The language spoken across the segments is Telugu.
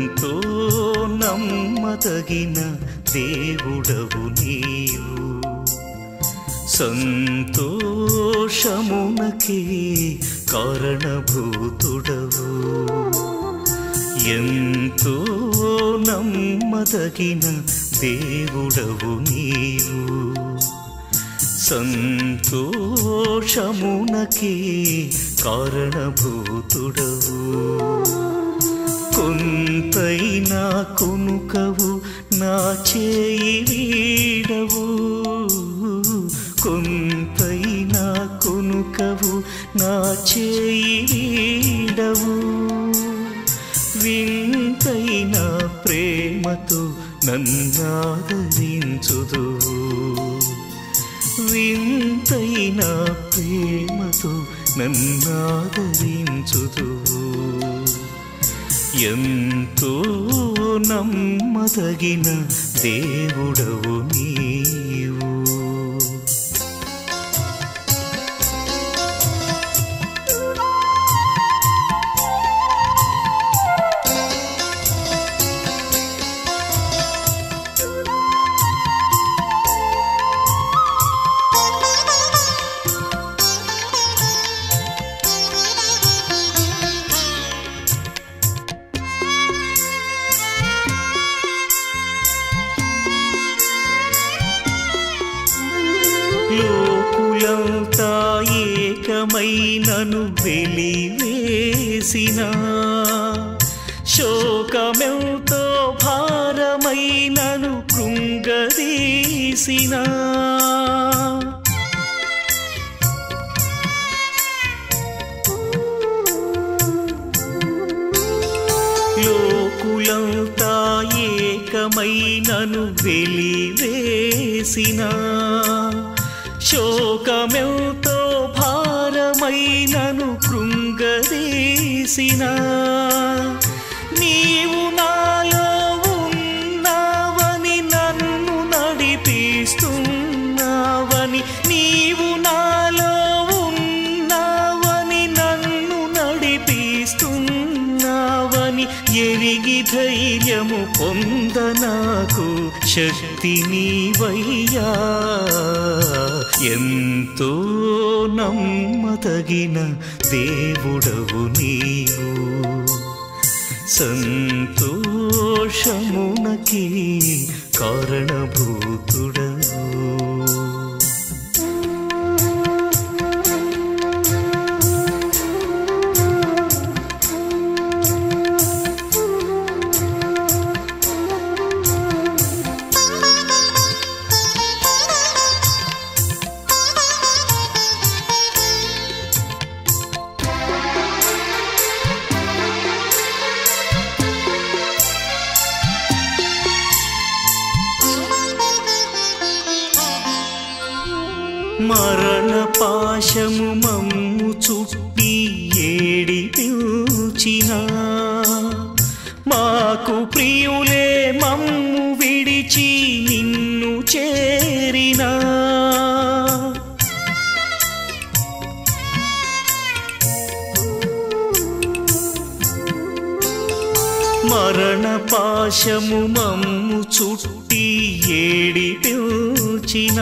ఎంతో నమ్మదగిన దేవుడవు నీవు సంతోషమునకే కారణభూతుడవు ఎంతో నమ్మదగిన దేవుడవు నీవు సంతోషమునకే కారణభూతుడవు కొంతైనా కొనుకవు నా చేయి వీడవు కొంతైనా కొనుకవు నా చేయి వీడవు వింతైన ప్రేమతో నన్నాదరించుదు వింతైన ప్రేమతో నన్నాదరించుదు ఎంతో నమ్మదగిన దేవుడవు నీవు లోకులంతా ఏకమై నన్ను వెలివేసిన శోకమెంతో భారమై నన్ను కృంగదీసిన లోకులంతా ఏకమై నన్ను వెలివేసిన శోకమెంతో భారమై నన్ను కృంగదీసిన నీవు నాలో ఉన్నావని నన్ను నడిపిస్తున్నావని నీవు నాలో ఉన్నావని నన్ను నడిపిస్తున్నావని ఎరిగి ధైర్యము పొంద నాకు శక్తి నీవయ్యా ఎంతో నమ్మదగిన దేవుడవు నీవు సంతోషమునకి కారణభూతుడవు మరణ పాశము మమ్ము చుట్టి ఏడి పిల్చిన మాకు ప్రియులే మమ్ము విడిచి నిన్ను చేరినా మరణ పాశము మమ్ము చుట్టి ఏడి పిల్చిన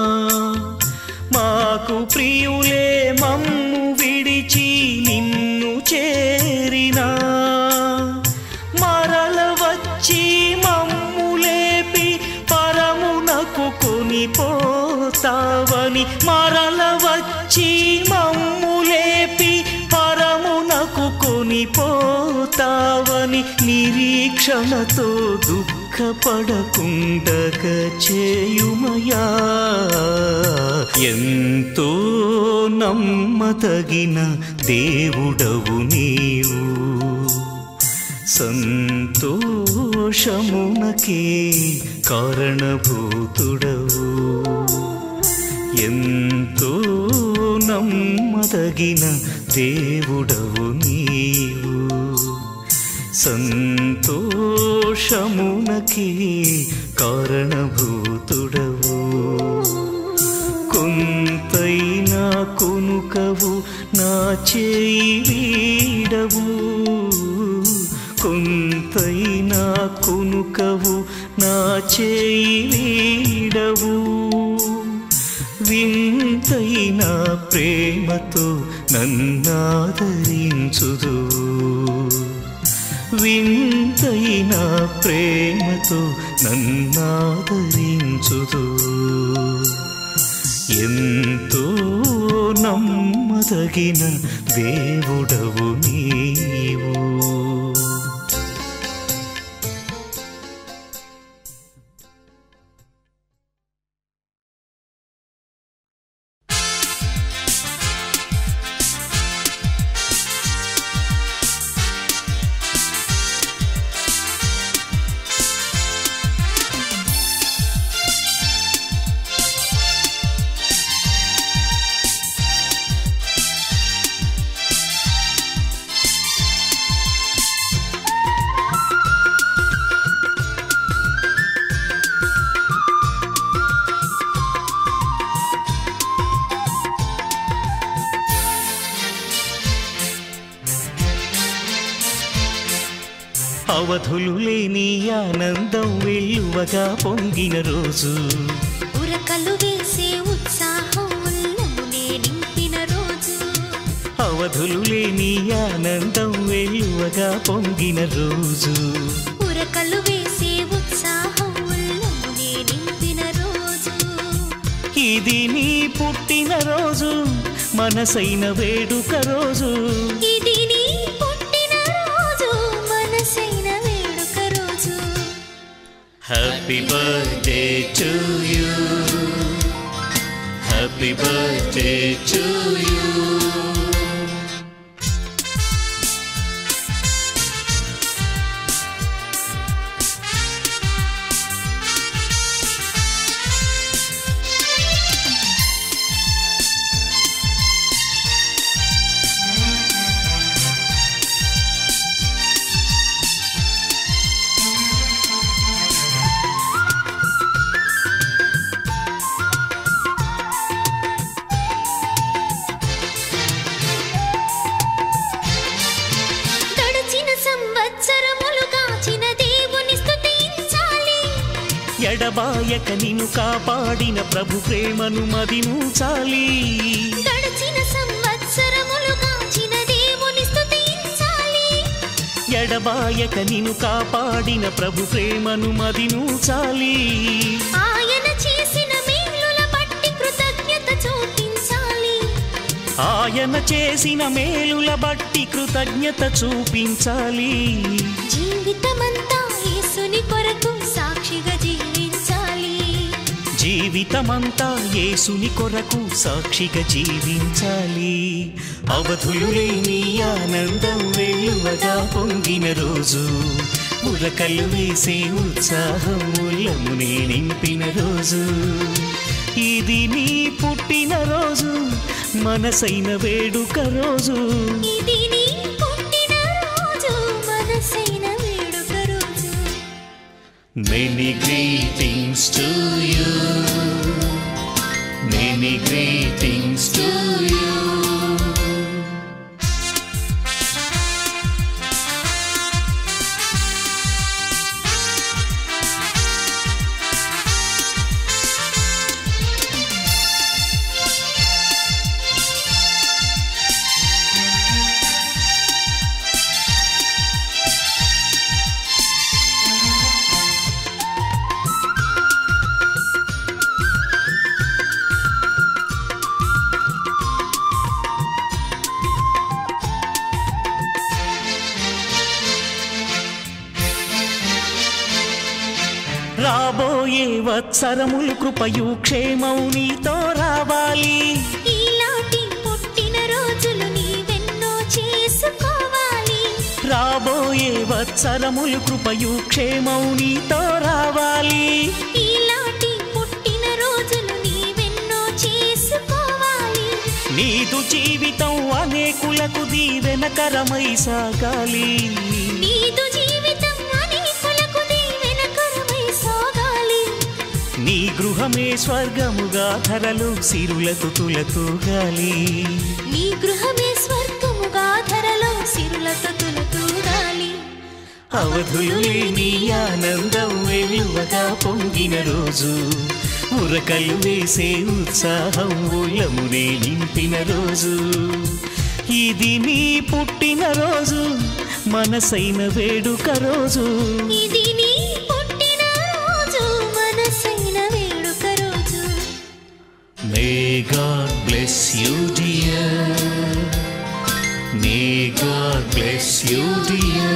మాకు ప్రియులే మమ్ము విడిచి నిన్ను చేరినా మరల వచ్చి మమ్ము లేపి పరమునకు కొనిపోతావని మరల వచ్చి మమ్ము లేపి పరమునకు కొనిపోతావని నిరీక్షణతో దుఃఖపడకుండగ చేయుమయా ఎంతో నమ్మతగిన దేవుడవు నీవు సంతోషమునకే కారణభూతుడవు ఎంతో నమ్మదగిన దేవుడవు నీవు సంతోషమునకే కారణభూతుడవు కొంతైనా కొనుకవు నా చేయి వీడవు కొంత వింతైనా కునుకవు నా చేయి వీడవు వింతైన ప్రేమతో నన్నాదరించుదు వింతైన ప్రేమతో నన్నాదరించుదు ఎంతో నమ్మదగిన దేవుడవు నీవు అవధులు లేని ఆనందం వెల్లువగా పొంగిన రోజు ఉరకలు వేసే ఉత్సాహం ఉల్లమునే నింపిన రోజు అవధులు లేని ఆనందం వెల్లువగా పొంగిన రోజు ఉరకలు వేసే ఉత్సాహం ఉల్లమునే నింపిన రోజు ఇది నీ పుట్టిన రోజు మనసైన వేడుక రోజు ఇది నీ పుట్టిన రోజు మనసైన వేడుక రోజు happy birthday to you happy birthday to you గడిచిన సంవత్సరములు కాచిన దేవుని స్తుతించాలి ఎడబాయక నిన్ను కాపాడిన ప్రభు ప్రేమను మదినూచాలి గడిచిన సంవత్సరములు కాచిన దేవుని స్తుతించాలి ఎడబాయక నిన్ను కాపాడిన ప్రభు ప్రేమను మదినూచాలి ఆయన చేసిన మేలుల బట్టి కృతజ్ఞత చూపించాలి ఆయన చేసిన మేలుల బట్టి కృతజ్ఞత చూపించాలి జీవితమంతా యేసుని కొరకు సాక్షిగా జీవించాలి జీవితమంతా యేసుని కొరకు సాక్షిగా జీవించాలి అవధులు లేని ఆనందం వెలువగా పొంగిన రోజు ఉరకలు వేసే ఉత్సాహం ఉల్లమునే నింపిన రోజు ఇది నీ పుట్టిన రోజు మనసైన వేడుక రోజు ఇది నీ పుట్టిన రోజు మనసైన వేడుక రోజు Many greetings to you. Many greetings to you. రాబోయే వత్సరములు కృపయు క్షేమం నీతో రావాలి ఈలాంటి పుట్టిన రోజులు నీవెన్నో చేసుకోవాలి రాబోయే వత్సరములు కృపయు క్షేమం నీతో రావాలి ఈలాంటి పుట్టిన రోజులు నీవెన్నో చేసుకోవాలి నీదు జీవితం అనేకులకు దీవెనకరమై సాగాలి నీదు జీవితం అనేకులకు దీవెనకరమై సాగాలి నీ గృహమే స్వర్గముగా ధరలు సిరులతో తులతూగాలి నీ గృహమే స్వర్గముగా ధరలో సిరులతో తులతూగాలి అవధులు లేని ఆనందం వెలువగా పొంగిన రోజు ఉరకలు వేసే ఉత్సాహం ఉల్లమునే నింపిన రోజు ఇది నీ పుట్టిన రోజు మనసైన వేడుక రోజు ఇది నీ పుట్టిన రోజు మనసైన వేడుక రోజు May God bless you, dear. May God bless you, dear.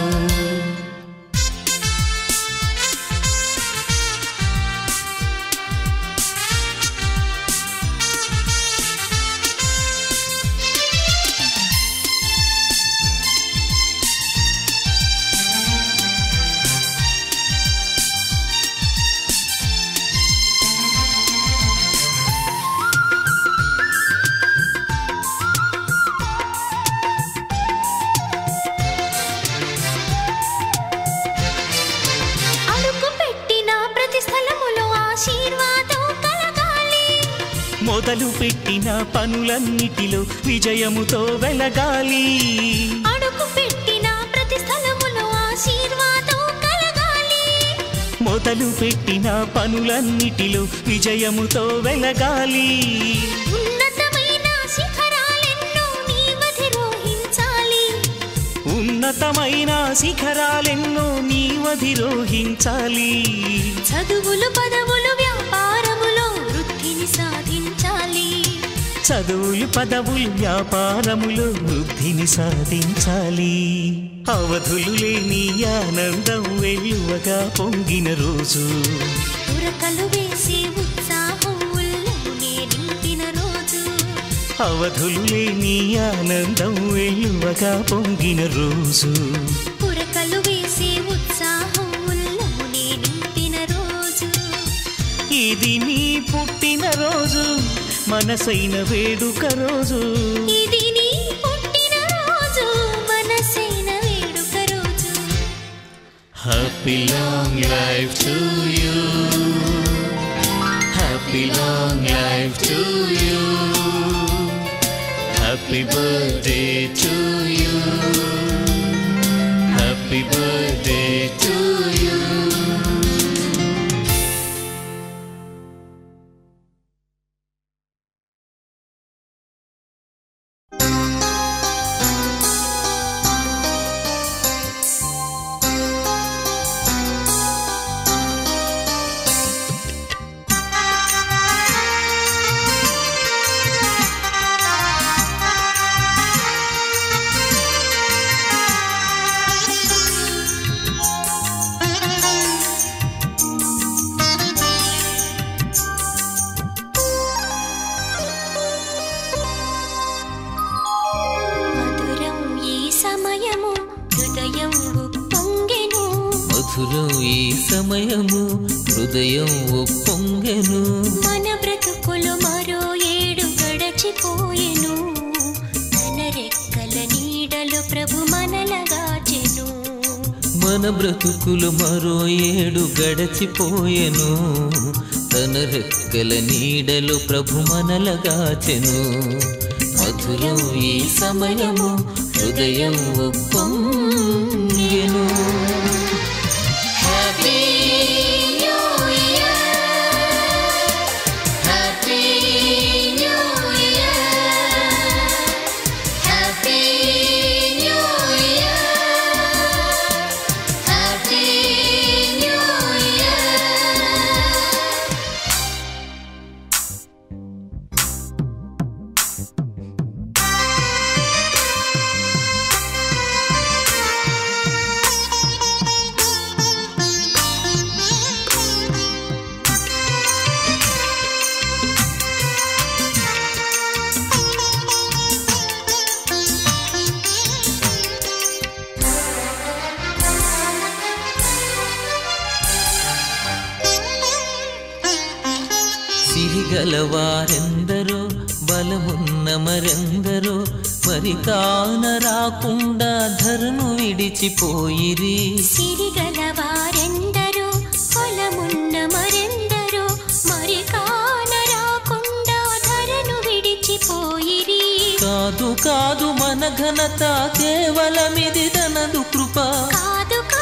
అడుగు పెట్టిన ప్రతి స్థలములో ఆశీర్వాదం కలగాలి మొదలు పెట్టిన పనులన్నిటిలో విజయముతో వెలగాలి అడుగు పెట్టిన ప్రతి స్థలములో ఆశీర్వాదం కలగాలి మొదలు పెట్టిన పనులన్నిటిలో విజయముతో వెలగాలి ఉన్నతమైన శిఖరాలెన్నో నీవధిరోహించాలి ఉన్నతమైన శిఖరాలెన్నో నీవధిరోహించాలి చదువులు పదవులు వ్యాపారములో వృద్ధిని సాధించాలి చదువులు పదవులు వ్యాపారములు వృద్ధిని సాధించాలి అవధులు లేని ఆనందం వెలువగా పొంగిన రోజు ఉరకలు వేసి ఉత్సాహం ఉల్లమునే నింపిన రోజు అవధులు లేని ఆనందం వెలువగా పొంగిన రోజు ఉరకలు వేసి ఉత్సాహం ఉల్లమునే నింపిన రోజు ఇది నీ పుట్టిన రోజు మనసైన వేడుక రోజు ఇది నీ పుట్టిన రోజు మనసైన వేడుక రోజు happy long life to you happy long life to you happy birthday to you happy birthday to you మధురం ఈ సమయము హృదయం ఉప్పొంగెను మధురం ఈ సమయము హృదయం ఒప్పొంగెను మన బ్రతుకులు మరో ఏడు గడచిపోయెను మన రెక్కల నీడలు ప్రభు మనలగాచెను మన బ్రతుకులు మరో ఏడు గడచిపోయెను తన రెక్కల నీడలు ప్రభు మనలగాచెను మధురం ఈ సమయము హృదయం ఒప్పొంగెను happy new year happy new year happy new year happy new year సిరిగలవారెందరో బలమున్న మరెందరో మరి కాన రాకుండా ధరను విడిచిపోయిరి సిరిగల వారెందరో పొలమున్న మరెందరో మరి కాన రాకుండా ధరను విడిచిపోయిరి కాదు కాదు మన ఘనత కేవలమిది తనదు కృప కాదు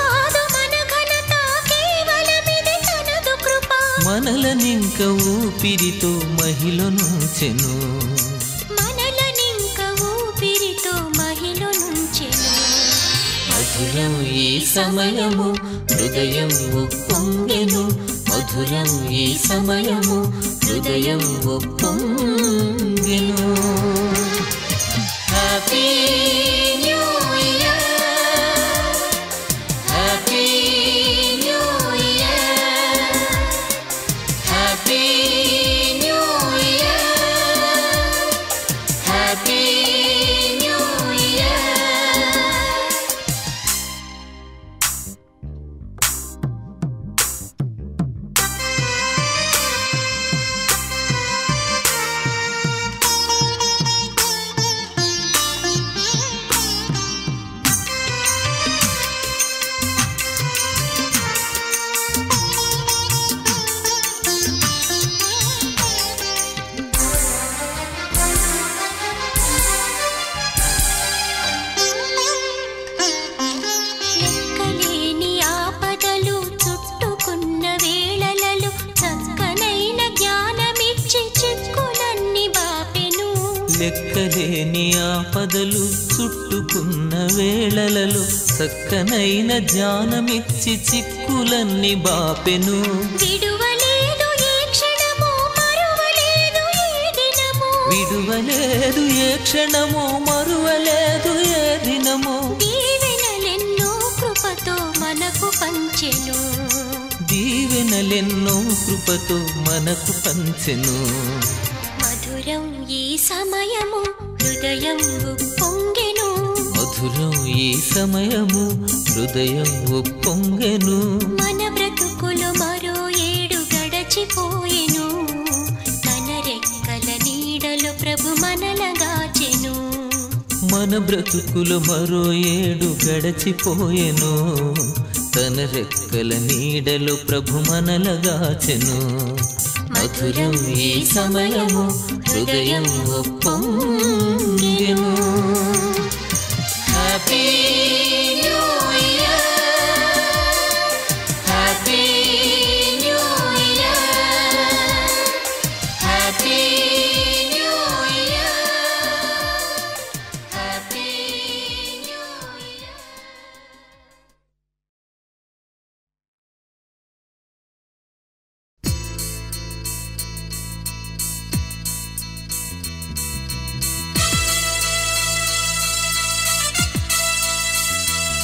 మనలనింక ఊపిరితో మహిళనుంచెను మనలనింక ఊపిరితో మహిళ నుంచెను మధురం ఈ సమయము హృదయం ఉప్పొంగెను మధురం ఈ సమయము హృదయం ఉప్పొంగెను happy new year happy new year happy new year happy new year లెక్కలేని ఆపదలు చుట్టుకున్న వేళలలో చక్కనైన జ్ఞానమిచ్చి చిక్కులన్నీ బాపెను లెక్కలేని ఆపదలు చుట్టుకున్న వేళలలో చక్కనైన జ్ఞానమిచ్చి చిక్కులన్నీ బాపెను విడువలేదు ఏ క్షణము మరువలేదు ఏ దినము విడువలేదు ఏ క్షణము మరువలేదు ఏ దినము దీవెనలెన్నో కృపతో మనకు పంచెను దీవెనలెన్నో కృపతో మనకు పంచెను మధురం ఈ సమయము హృదయం పొంగెను మధురం ఈ సమయము హృదయం ఉప్పొంగెను మన బ్రతుకులు మరో ఏడు గడచిపోయెను తన రెక్కల నీడలో ప్రభు మనలగాచెను మన బ్రతుకులు మరో ఏడు గడచిపోయెను తన రెక్కల నీడలో ప్రభు మనలగాచెను మధురం ఈ సమయము హృదయం ఒప్పొంగెను happy new year happy new year happy new year happy new year ఆ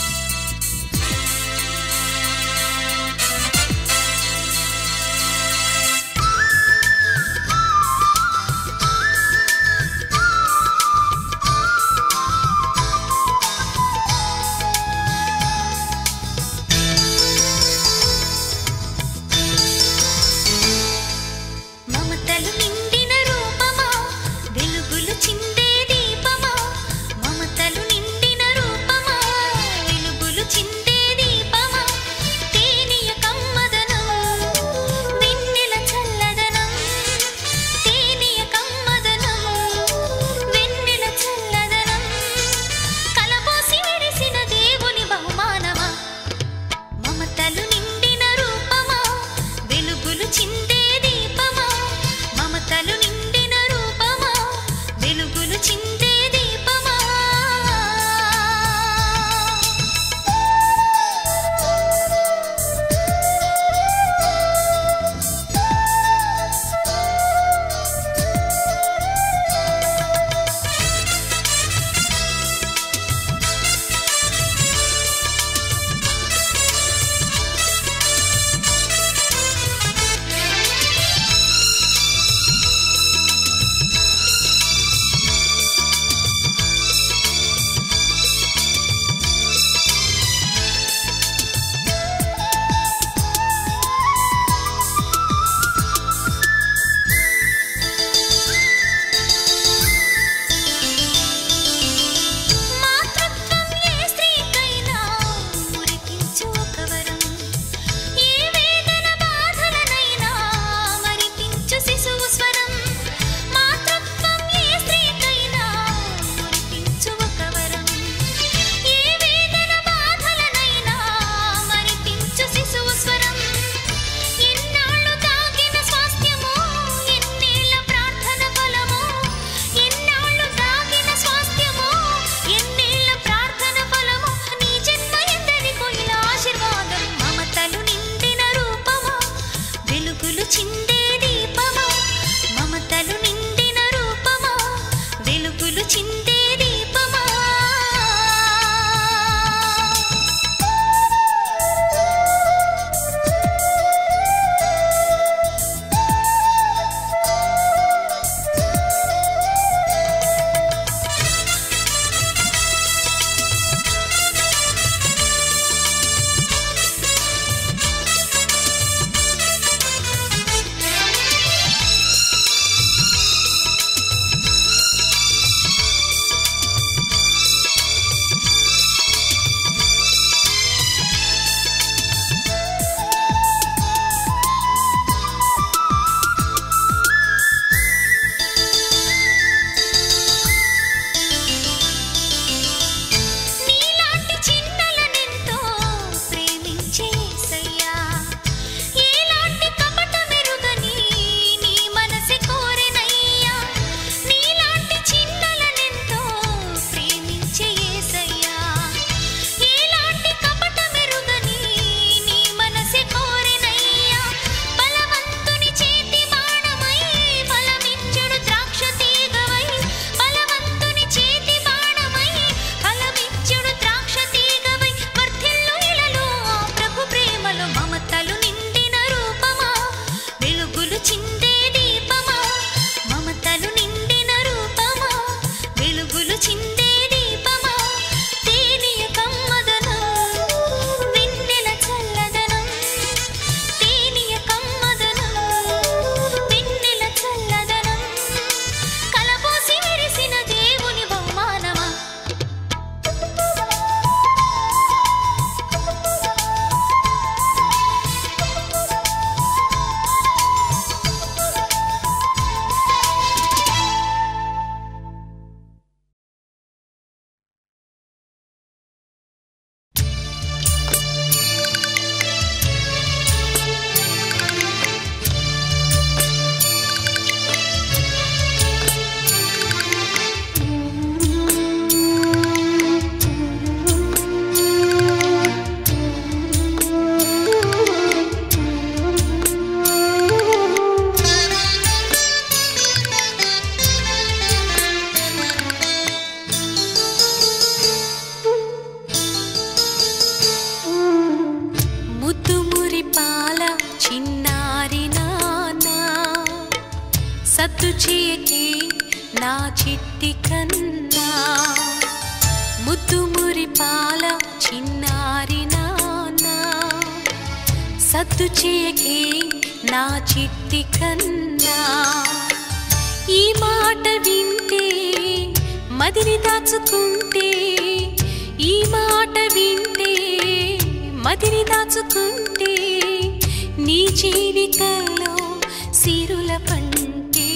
సద్దు చేయకే నా చిట్టి కన్నా ముద్దు మురి పాల చిన్నారి నాన్న సద్దు చేయకే నా చిట్టి కన్నా ఈ మాట వింటే మదిని దాచుకుంటే ఈ మాట వింటే మదిని దాచుకుంటే నీ జీవితంలో సిరుల పంటే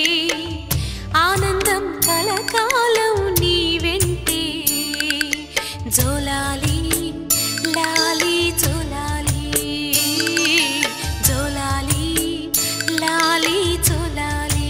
ఆనందం కలకాలం నీ వెంటే జోలాలి లాలి జోలాలి జోలాలి లాలి జోలాలి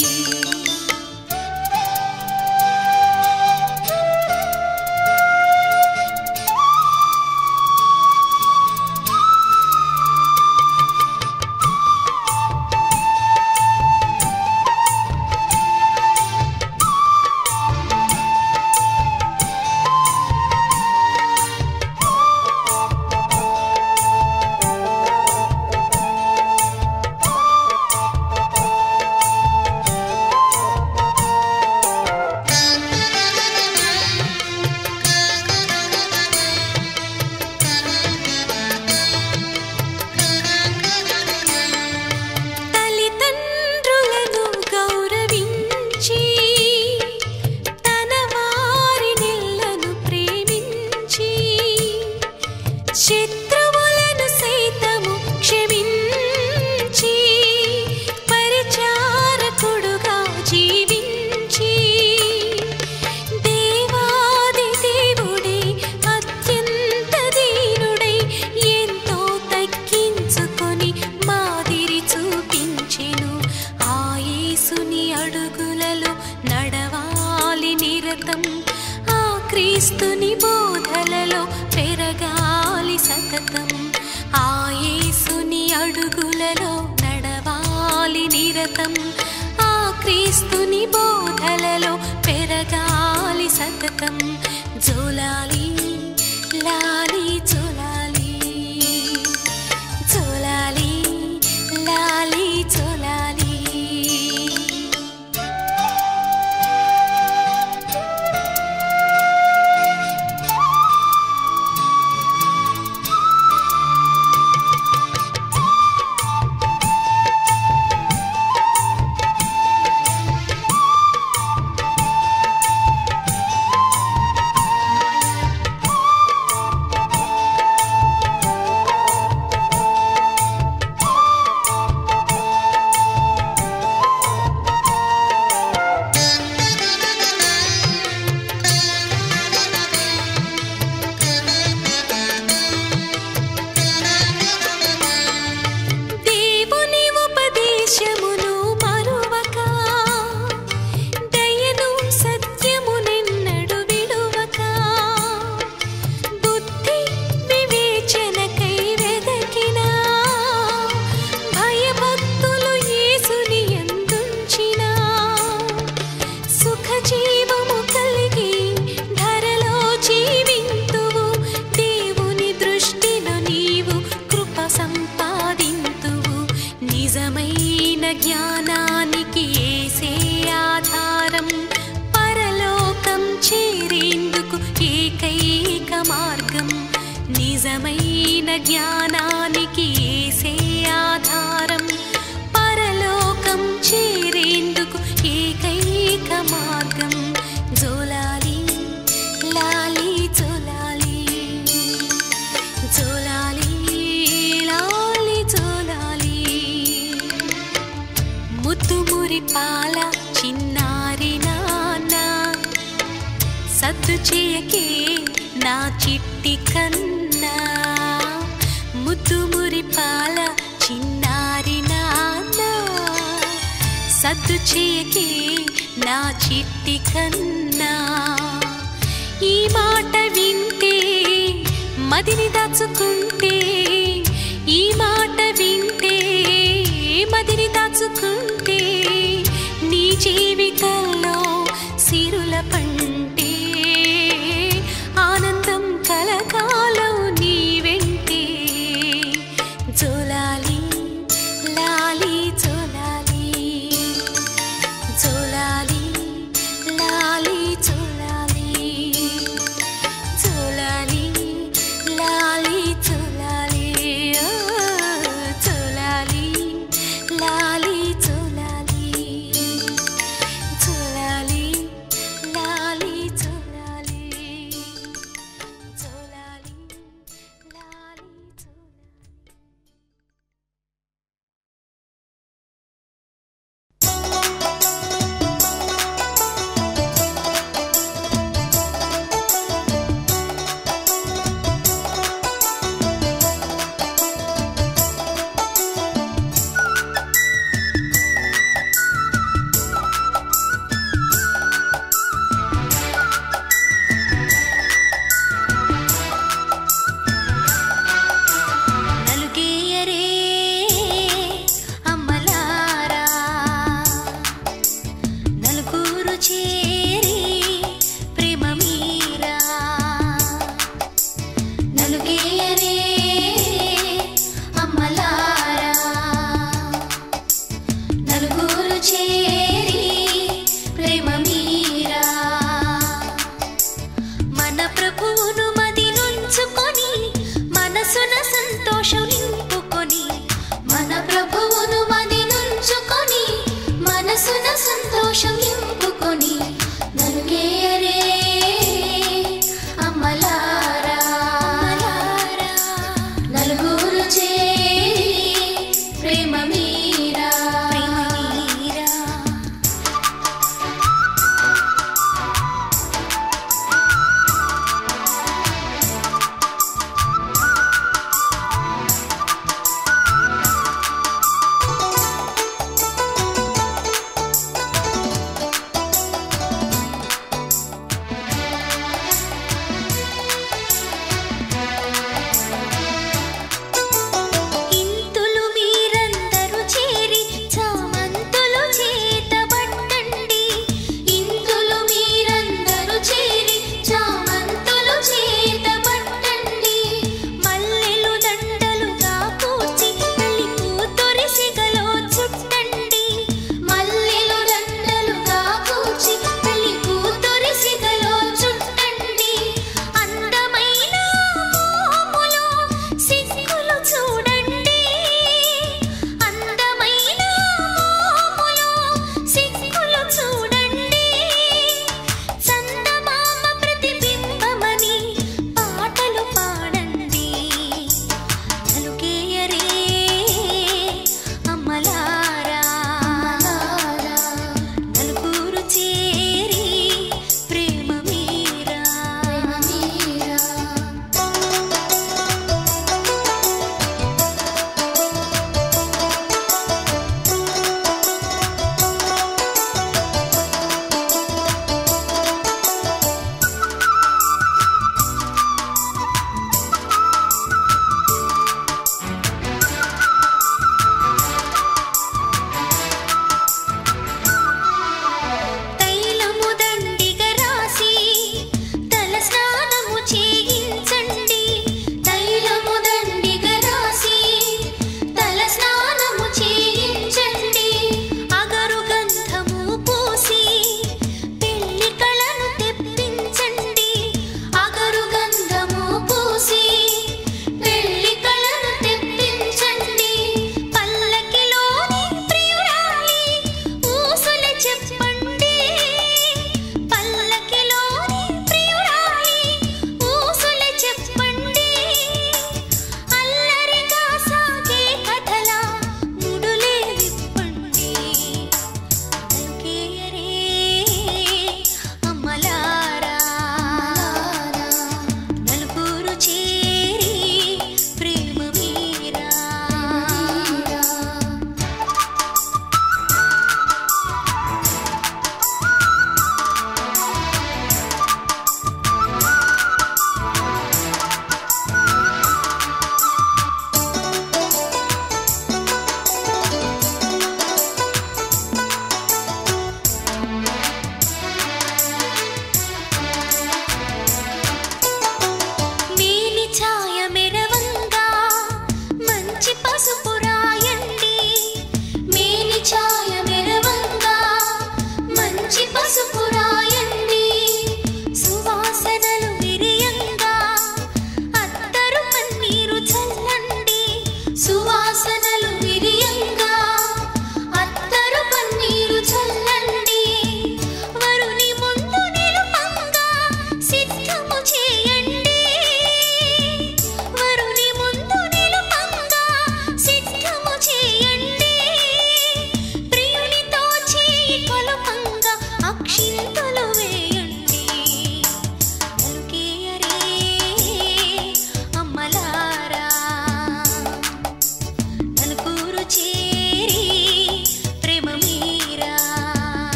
తల్లిదండ్రులను గౌరవించి తన వారినిళ్లను ప్రేమించి శత్రువులను సైతము క్షమించి పరిచారకుడుగా జీవించి దేవాది దేవుడే అత్యంత దీనుడై ఎంతో తగ్గించుకొని మాదిరి చూపించెను ఆ యేసుని అడుగులలో నడవాలి నిరతం ఆ క్రీస్తుని బోధలలో పెరగాలి సతతం ఆ యేసుని అడుగులలో నడవాలి నిరతం ఆ క్రీస్తుని బోధలలో పెరగాలి సతతం జోలాలి లాలి జోలాలి జోలాలి లాలి జోలాలి దేవుని ఉపదేశమును మరువక దయను సత్యమునెన్నడు విడువక బుద్ధి వివేచనకై వెదకిన భయభక్తులు యేసుని ఎందుంచిన సుఖ జీవము కలిగి ధరలో జీవింతువు దేవుని దృష్టిలో నీవు కృప సంపాదింతువు నిజమైన జ్ఞానానికి ఏసే ఆధారం పరలోకం చేరేందుకు ఏకైక మార్గం నిజమైన జ్ఞానానికి ఏసే ఆధారం పరలోకం చేరేందుకు ఏకైక మార్గం జోలాలి లాలి జోలాలి జోలాలి లాలి జోలాలి ముద్దుమురి పాల చిన్నారి నాన్న సద్దు చేయకే నా చిట్టి కన్నా ముద్దుమురి పాల చిన్నారి నాన్న సద్దు చేయకే నా చిట్టి కన్నా ఈ మాట వింటే మదిని దాచుకుంటే ఈ మాట వింటే మదిని దాచుకుంటే నీ జీవితంలో సిరుల పంటే ఆనందం కలకాలం నీ వెంటే జోలాలి లాలి జోలాలి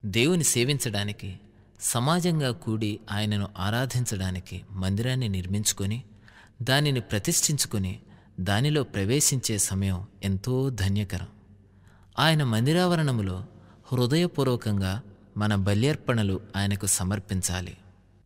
దేవుని సేవించడానికి సమాజంగా కూడి ఆయనను ఆరాధించడానికి మందిరాన్ని నిర్మించుకొని దానిని ప్రతిష్ఠించుకొని దానిలో ప్రవేశించే సమయం ఎంతో ధన్యకరం ఆయన మందిరావరణములో హృదయపూర్వకంగా మన బల్యర్పణలు ఆయనకు సమర్పించాలి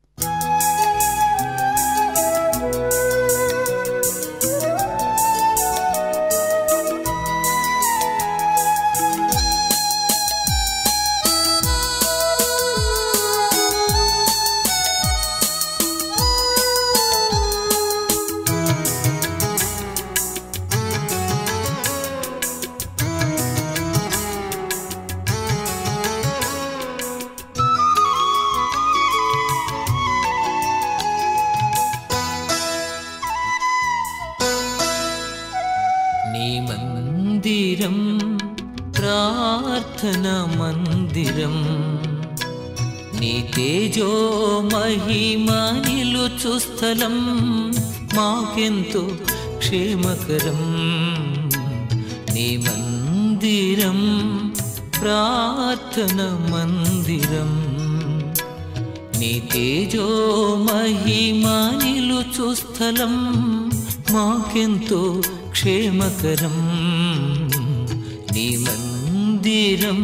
నీ మందిరం ప్రార్థన మందిరం నీ తేజో మహిమ నిలుచు స్థలం మాకెంతో క్షేమకరం నీ మందిరం ప్రార్థన మందిరం నీ తేజో మహిమ నిలుచు స్థలం మాకెంతో క్షేమకరం నీ మందిరం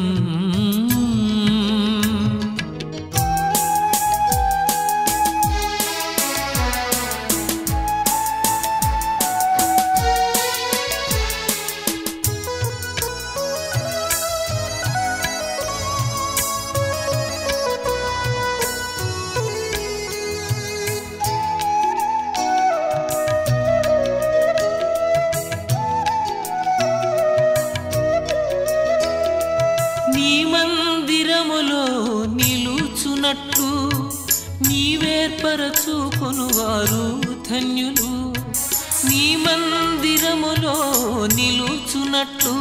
నీ మందిరములో నిలుచున్నట్లు నీవేర్పరచుకొనువారు ధన్యులు నీ మందిరములో నిలుచున్నట్లు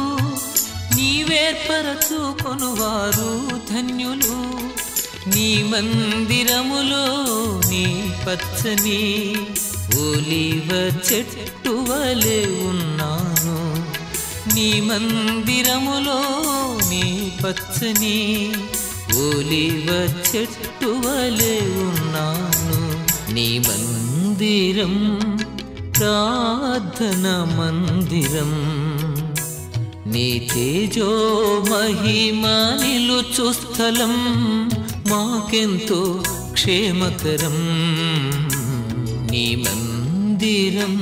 నీవేర్పరచుకొనువారు ధన్యులు నీ మందిరములో నీ పచ్చని ఒలివ చెట్టు వలె ఉన్నాను నీ మందిరములో నీ పచ్చని ఒలివ చెట్టు వలె ఉన్నాను నీ మందిరం ప్రార్థన మందిరం నీ తేజో మహిమ నిలుచు స్థలం మాకెంతో క్షేమకరం నీ మందిరం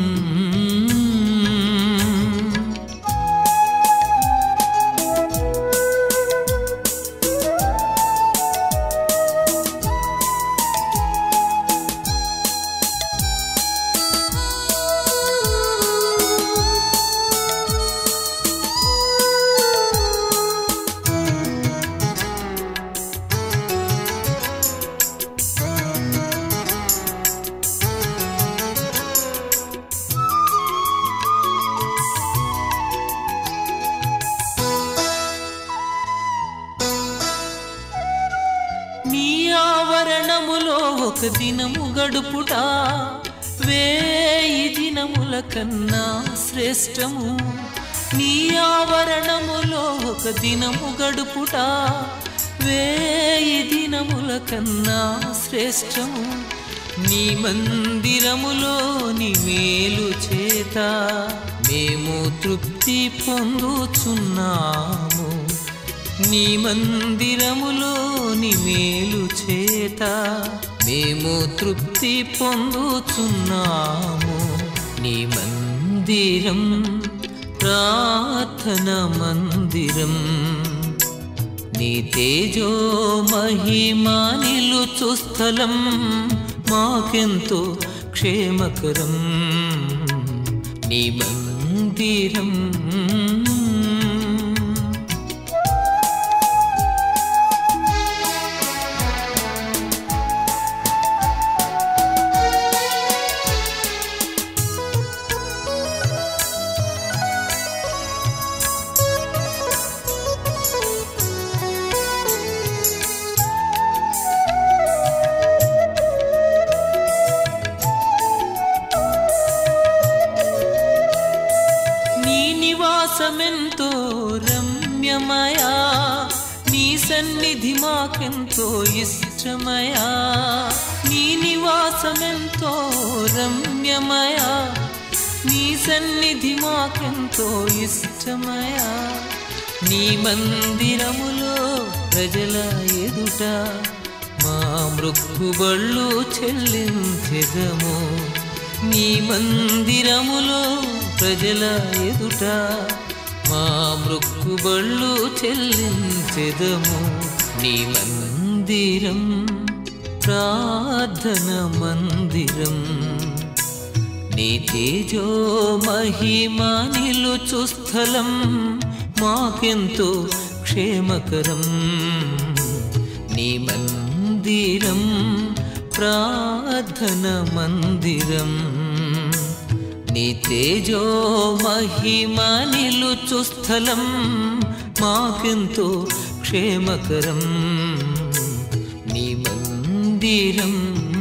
నీ ఆవరణములో ఒక దినము గడుపుట వేయి దినముల కన్నా శ్రేష్టము నీ ఆవరణములో ఒక దినము గడుపుట వేయి దినముల కన్నా శ్రేష్టము నీ మందిరములో నీ మేలు చేత మేము తృప్తి పొందుచున్నాము నీ మందిరములో నీ మేలు చేత మేము తృప్తి పొందుచున్నాము నీ మందిరం ప్రార్థన మందిరం నీ తేజో మహిమ నిలుచు స్థలం మాకెంతో క్షేమకరం నీ మందిరం నీ నివాసమెంతో రమ్యమయా నీ సన్నిధి మాకెంతో ఇష్టమయా నీ నివాసమెంతో రమ్యమయా నీ సన్నిధి మాకెంతో ఇష్టమయా నీ మందిరములో ప్రజల ఎదుట మా మృక్కుబళ్ళు చెల్లించెదము నీ మందిరములో ప్రజల ఎదుట మా మృక్కుబళ్ళు చెల్లించెదము నీ మందిరం ప్రార్థన మందిరం నీ తేజో మహిమా నిలుచు స్థలం మాకెంతో క్షేమకరం నీ మందిరం ప్రార్థన మందిరం నీ తేజో మహిమా నిలుచు స్థలం మాకెంతో క్షేమకరం నీ మందిరం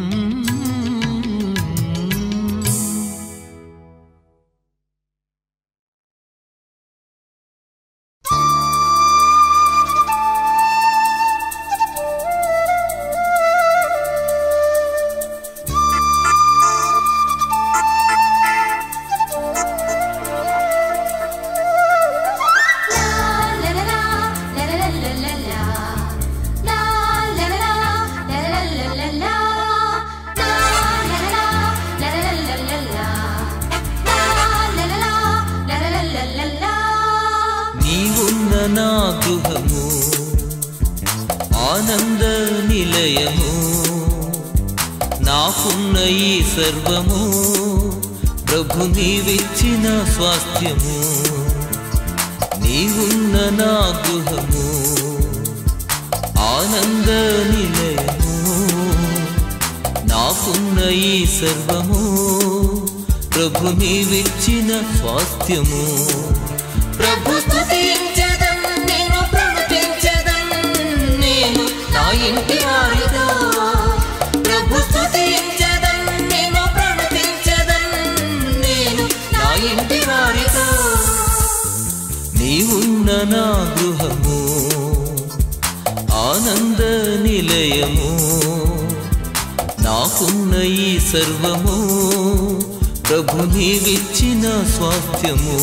నీవున్న నా గృహము ఆనంద నిలయము నాకున్న ఈ సర్వము ప్రభు నీవిచ్చిన స్వాస్థ్యము నీవున్న నా గృహము ఆనంద నిలయము నాకున్న ఈ సర్వము ప్రభు నీవిచ్చిన స్వాస్థ్యము ప్రభు స్తుతించదం నేను ప్రణుతించదం నేను నా ఇంటి వారితో ప్రభు స్తుతించదం నేను ప్రణుతించదం నేను నా ఇంటి వారితో నీవున్న నా గృహము ఆనంద నిలయము నాకున్న ఈ సర్వము ప్రభు నీవిచ్చిన స్వాస్థ్యము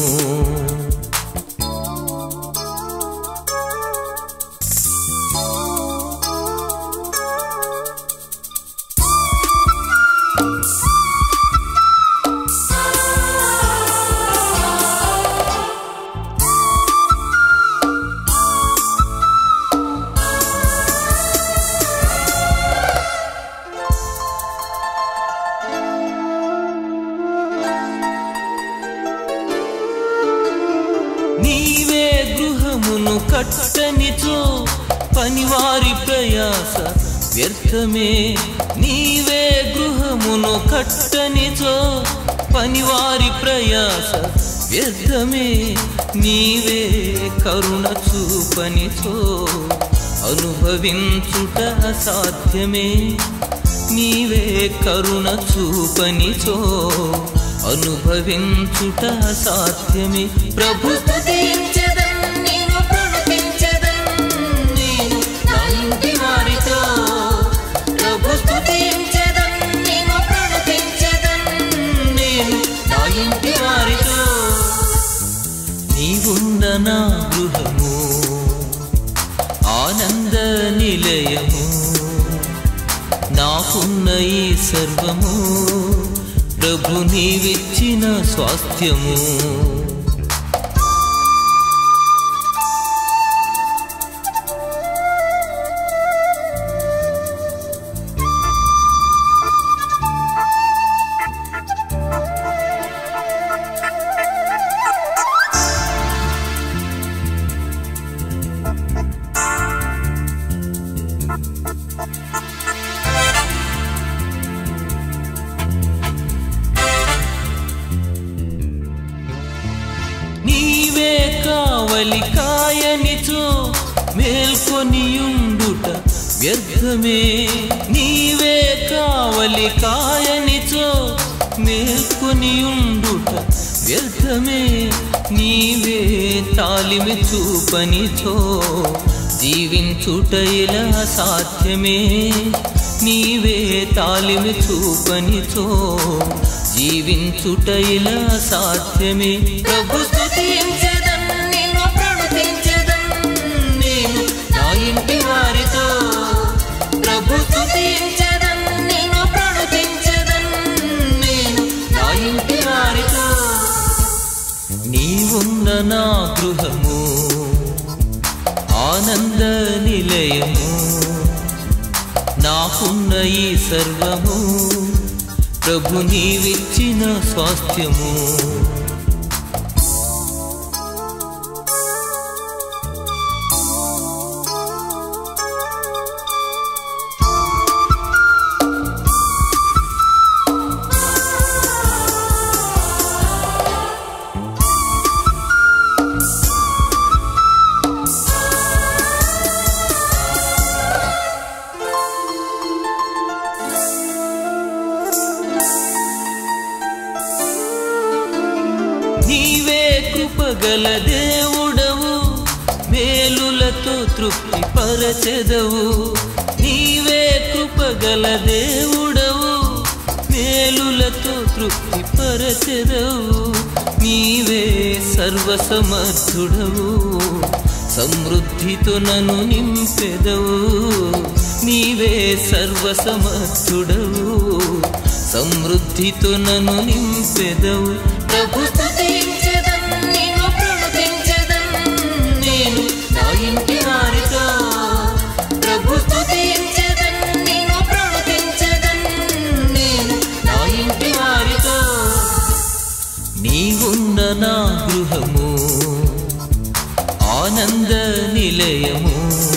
నీవే గృహమును కట్టనిచో పనివారి ప్రయాస వ్యర్థమే నీవే గృహమును కట్టనిచో పనివారి ప్రయాస వ్యర్థమే నీవే కరుణ చూపనిచో అనుభవించుట అసాధ్యమే నీవే కరుణ చూపనిచో అనుభవించుట అసాధ్యమే ప్రభు స్తుతించెదం, నేను ప్రణుతించెదం, నేను నా ఇంటి వారితో. ప్రభు స్తుతించెదం, నేను ప్రణుతించెదం, నేను నా ఇంటి వారితో. నీవున్న నా గృహము ఆనంద నిలయము నాకున్న ఈ సర్వము ప్రభు నీవిచ్చిన స్వాస్థ్యము నీవే కావలి కాయనిచో మేల్కొనియుండుట వ్యర్థమే నీవే కావలి కాయనిచో మేల్కొనియుండుట వ్యర్థమే నీవే తాలిమి చూపనిచో జీవించుట ఇలా సాధ్యమే నీవే తాలిమి చూపనిచో జీవించుట ఇలా సాధ్యమే ప్రభు స్తుతించెదన్, నిన్ను ప్రణుతించెదన్ నేను నా ఇంటి వారితో ప్రభు స్తుతించెదన్, నిన్ను ప్రణుతించెదన్ నేను నా ఇంటి వారితో నీవున్న నా గృహము ఆనంద నిలయము నాకున్న ఈ సర్వము ప్రభు నీవిచ్చిన స్వాస్థ్యము నీవే కృపగల దేవుడవు మేలులతో తృప్తి పరచెదవు నీవే కృపగల దేవుడవు మేలులతో తృప్తి పరచెదవు నీవే సర్వసమర్థుడవు సమృద్ధితో నన్ను నింపెదవు నీవే సర్వసమర్థుడవు సమృద్ధితో నన్ను నింపెదవు ప్రభు స్తుతించెదన్, నిన్ను ప్రణుతించెదన్ నేను నా ఇంటి వారితో ప్రభు స్తుతించెదన్, నిన్ను ప్రణుతించెదన్ నేను నా ఇంటి వారితో నీవున్న నా గృహము ఆనంద నిలయము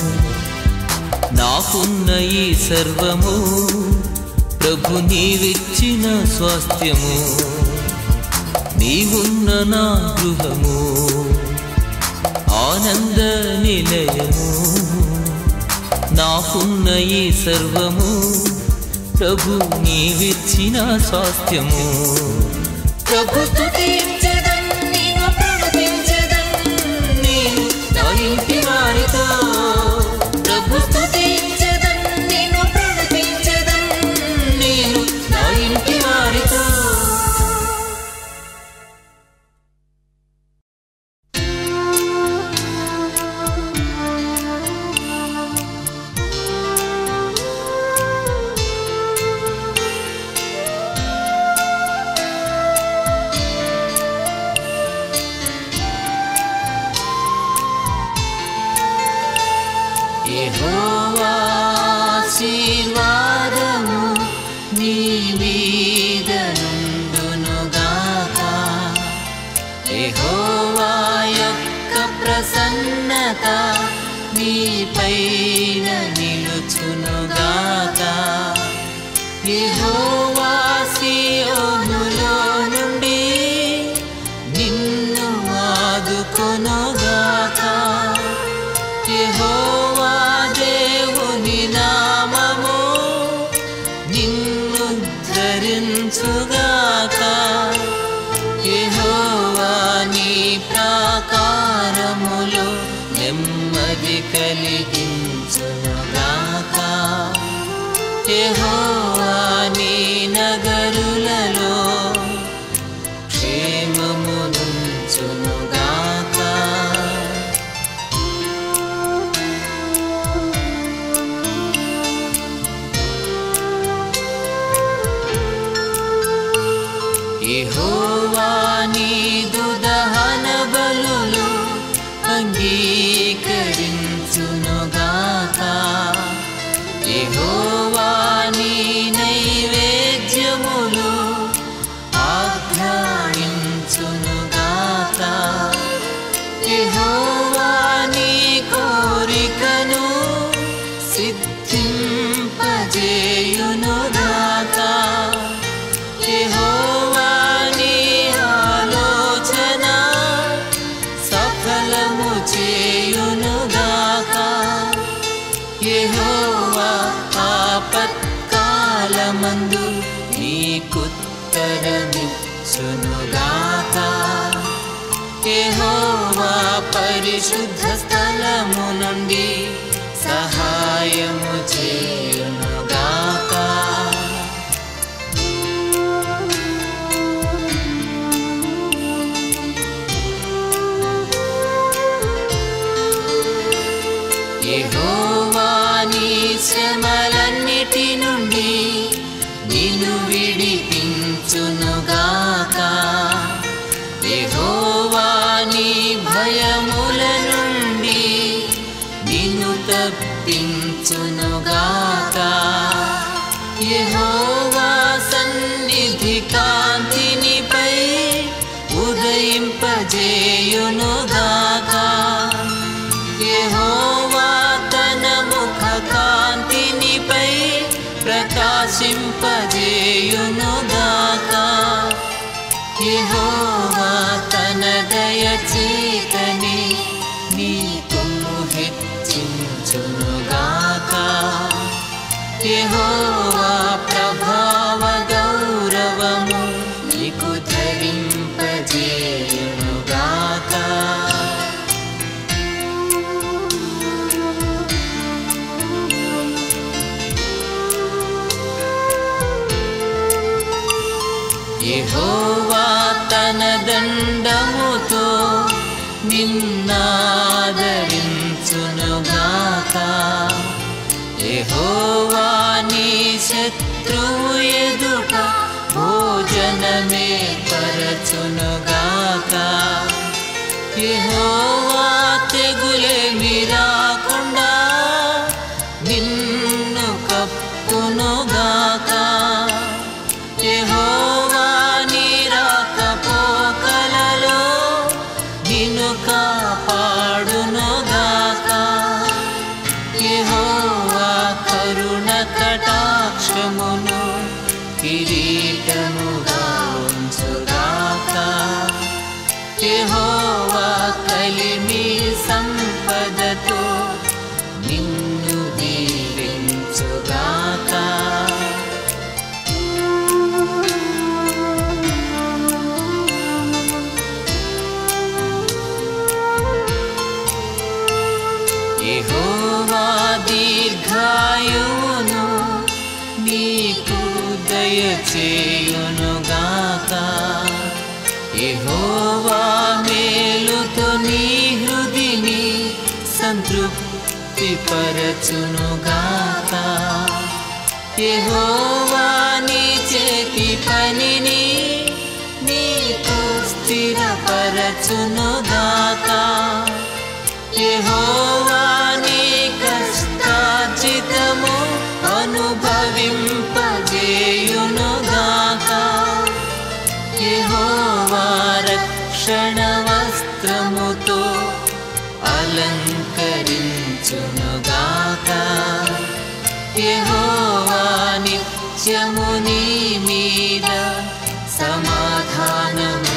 నాకున్న ఈ సర్వము ప్రభు నీవిచ్చిన స్వాస్థ్యము నీవున్న నా గృహము ఆనంద నిలయము నాకున్న ఈ సర్వము ప్రభు నీవిచ్చిన స్వాస్థ్యము ప్రభు స్తుతించెదన్, నిన్ను ప్రణుతించెదన్ నేను నా ఇంటి వారితో ప్రభు స్తుతించెదన్, నిన్ను ప్రణుతించెదన్ నేను నా ఇంటి వారితో యెహోవా ఆశీర్వాదము నీ మీద నుండునుగాక యెహోవా యొక్క ప్రసన్నత నీపైన నిలుచునుగాక యెహోవా సీయోనులో నుండి నిన్ను ఆదుకొనుగాక యెహోవా దేవుని నామము నిన్ను ధరించుగాక యెహోవా నీ ప్రాకారములో నెమ్మది కలిగించుగాక యెహోవా నీ నగరులలో క్షేమమునుంచునుగాక యెహోవా నీదు దహన బలులు అంగీకరించునుగాక యెహోవా నీ నైవేద్యములు ఆఘ్రానించునుగాక యెహోవా నీ కోరికను సిద్ధింపజేయునుగాక యెహోవా నీ ఆలోచన సఫలము చేయునుగాక యెహోవా ఆపత్కాలమందు నీకుత్తరమిచ్చునుగాక యెహోవా పరిశుద్ధ స్థల దూరము నుండి సహాయము చేయునుగాక యెహోవా నీ శ్రమలన్నిటి నుండి నిన్ను విడిపించునుగాక యెహోవా నీ భయముల నుండి నిన్ను తప్పించునుగాక యెహోవా సన్నిధి కాంతినిపై ఉదయింపజేయునుగాక యెహోవా తన ముఖ కాంతినిపై ప్రకాశింపజేయునుగాక యెహోవా తన దయ చేతని నీ కొమ్ము హెచ్చించునుగాక యెహోవా ప్రభావ గౌరవము నీకు ధరింపజేయునుగాక యెహోవా తన దండముతో నిన్నాదరించునుగాక యెహోవా నీ శత్రువు ఎదుట భోజనమే పరచునుగాక యెహోవా తెగులేమి రాకుండా నిన్ను కప్పునుగాక యెహోవా నీ రాకపోకలలో నిన్ను కాపాడునుగాక యెహోవా కరుణ కటాక్షమును కిరీటముగా ఉంచుగాక యెహోవా కలిమి సంపదతో నిన్ను దీవించుగాక యెహోవా దీర్ఘాయువును నీకు దయచేయునుగాక యెహోవా మేలుతో నీ హృదిని సంతృప్తి పరచునుగాక యెహోవా నీ చేతి పనిని నీకు స్థిరపరచునుగాక యెహోవా నీ కష్టార్జితము అనుభవింపజేయునుగాక యెహోవా రక్షణ వస్త్రముతో అలంకరించునుగాక యెహోవా నిత్యము నీ మీద సమాధానము